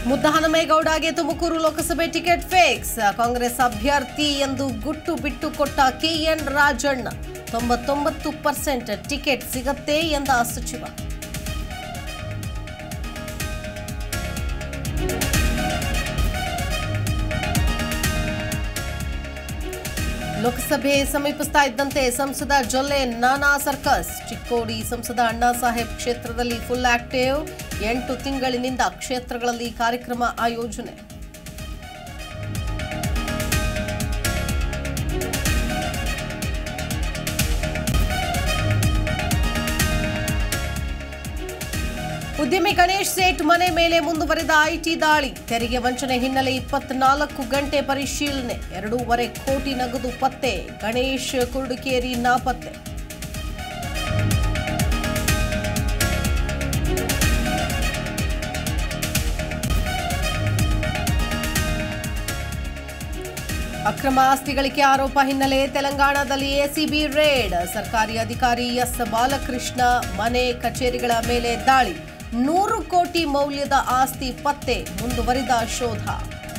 ಮುದ್ದಹನುಮೇಗೌಡಗೆ Tumakuru Lok Sabha ticket fix Congress ಅಭ್ಯರ್ಥಿ ಎಂದು ಗುಟ್ಟು ಬಿಟ್ಟು ಕೊಟ್ಟ ಕೆಎನ್ ರಾಜಣ್ಣ ತೊಂಬತ್ತೊಂಬತ್ತು ಪರ್ಸೆಂಟ್ ಟಿಕೆಟ್ ಸಿಗತ್ತೆ ಎಂದ ಸಚಿವ ಲೋಕಸಭೆ ಸಮೀಪಿಸ್ತಾ ಇದ್ದಂತೆ ಸಂಸದ ಜೊಲ್ಲೆ ನಾನಾ ಸರ್ಕಸ್ ಚಿಕ್ಕೋಡಿ ಸಂಸದ ಅಣ್ಣಾ ಸಾಹೇಬ್ ಕ್ಷೇತ್ರದಲ್ಲಿ ಫುಲ್ ಆಕ್ಟಿವ್ ಎಂಟು ತಿಂಗಳಿನಿಂದ ಕ್ಷೇತ್ರಗಳಲ್ಲಿ ಕಾರ್ಯಕ್ರಮ ಆಯೋಜನೆ ಉದ್ಯಮಿ ಗಣೇಶ್ ಸೇಠ್ ಮನೆ ಮೇಲೆ ಮುಂದುವರೆದ ಐಟಿ ದಾಳಿ ತೆರಿಗೆ ವಂಚನೆ ಹಿನ್ನೆಲೆ ಇಪ್ಪತ್ನಾಲ್ಕು ಗಂಟೆ ಪರಿಶೀಲನೆ ಎರಡೂವರೆ ಕೋಟಿ ನಗದು ಪತ್ತೆ ಗಣೇಶ್ ಕುರುಡುಕೇರಿ ನಾಪತ್ತೆ ಅಕ್ರಮ ಆಸ್ತಿ ಗಳಿಕೆ ಆರೋಪ ಹಿನ್ನೆಲೆ ತೆಲಂಗಾಣದಲ್ಲಿ ಎಸಿಬಿ ರೇಡ್ ಸರ್ಕಾರಿ ಅಧಿಕಾರಿ ಎಸ್ ಬಾಲಕೃಷ್ಣ ಮನೆ ಕಚೇರಿಗಳ ಮೇಲೆ ದಾಳಿ ನೂರು ಕೋಟಿ ಮೌಲ್ಯದ ಆಸ್ತಿ ಪತ್ತೆ ಮುಂದುವರಿದ ಶೋಧ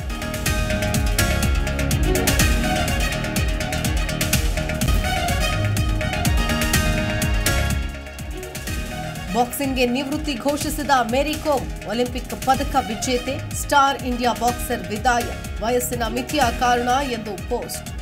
ಬಾಕ್ಸಿಂಗ್ಗೆ ನಿವೃತ್ತಿ ಘೋಷಿಸಿದ ಮೇರಿ ಕೋಮ್ ಒಲಿಂಪಿಕ್ ಪದಕ ವಿಜೇತೆ ಸ್ಟಾರ್ ಇಂಡಿಯಾ ಬಾಕ್ಸರ್ ವಿದಾಯ ವಯಸ್ಸಿನ ಮಿತಿಯ ಕಾರಣ ಎಂದು ಪೋಸ್ಟ್